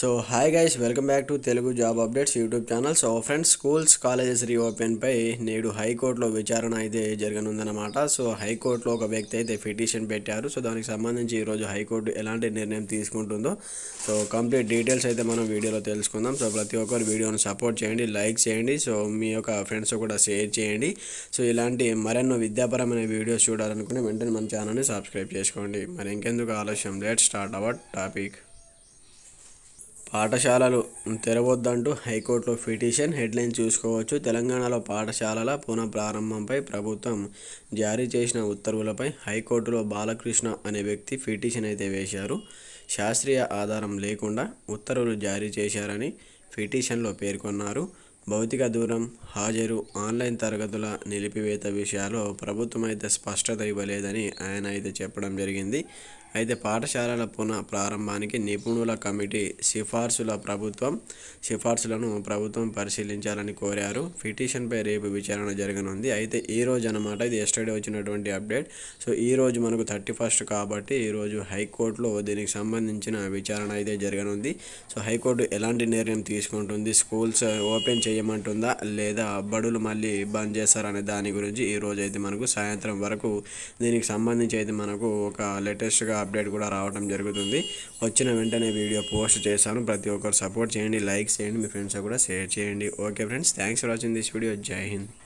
so hi guys welcome back to Telugu job updates YouTube channel so friends schools colleges రీఓపెన్పై నేడు హైకోర్టులో విచారణ అయితే జరగనుందన్నమాట సో హైకోర్టులో ఒక వ్యక్తి అయితే పిటిషన్ పెట్టారు సో దానికి సంబంధించి ఈరోజు హైకోర్టు ఎలాంటి నిర్ణయం తీసుకుంటుందో సో కంప్లీట్ డీటెయిల్స్ అయితే మనం వీడియోలో తెలుసుకుందాం సో ప్రతి ఒక్కరు వీడియోని సపోర్ట్ చేయండి లైక్ చేయండి సో మీ యొక్క ఫ్రెండ్స్ కూడా షేర్ చేయండి సో ఇలాంటి మరెన్నో విద్యాపరమైన వీడియోస్ చూడాలనుకుని వెంటనే మన ఛానల్ని సబ్స్క్రైబ్ చేసుకోండి మరి ఇంకెందుకు ఆలస్యం లెట్ స్టార్ట్ అవర్ టాపిక్ పాఠశాలలు తెరవద్దంటూ హైకోర్టులో పిటిషన్ హెడ్లైన్ చూసుకోవచ్చు తెలంగాణలో పాఠశాలల పునఃప్రారంభంపై ప్రభుత్వం జారీ చేసిన ఉత్తర్వులపై హైకోర్టులో బాలకృష్ణ అనే వ్యక్తి పిటిషన్ అయితే వేశారు శాస్త్రీయ ఆధారం లేకుండా ఉత్తర్వులు జారీ చేశారని పిటిషన్లో పేర్కొన్నారు భౌతిక దూరం హాజరు ఆన్లైన్ తరగతుల నిలిపివేత విషయాల్లో ప్రభుత్వం అయితే స్పష్టత ఇవ్వలేదని ఆయన అయితే చెప్పడం జరిగింది అయితే పాఠశాలల పునః ప్రారంభానికి నిపుణుల కమిటీ సిఫార్సుల ప్రభుత్వం సిఫార్సులను ప్రభుత్వం పరిశీలించాలని కోరారు పిటిషన్పై రేపు విచారణ జరగనుంది అయితే ఈ రోజు అనమాట ఇది ఎస్టర్డే వచ్చినటువంటి అప్డేట్ సో ఈ రోజు మనకు థర్టీ ఫస్ట్ కాబట్టి ఈరోజు హైకోర్టులో దీనికి సంబంధించిన విచారణ అయితే జరగనుంది సో హైకోర్టు ఎలాంటి నిర్ణయం తీసుకుంటుంది స్కూల్స్ ఓపెన్ చేయమంటుందా లేదా బడులు మళ్ళీ బంద్ చేస్తారనే దాని గురించి ఈ రోజు అయితే మనకు సాయంత్రం వరకు దీనికి సంబంధించి అయితే మనకు ఒక లేటెస్ట్గా అప్డేట్ కూడా రావడం జరుగుతుంది వచ్చిన వెంటనే వీడియో పోస్ట్ చేశాను ప్రతి ఒక్కరు సపోర్ట్ చేయండి లైక్ చేయండి మీ ఫ్రెండ్స్ కూడా షేర్ చేయండి okay friends thanks for watching this video జై హింద్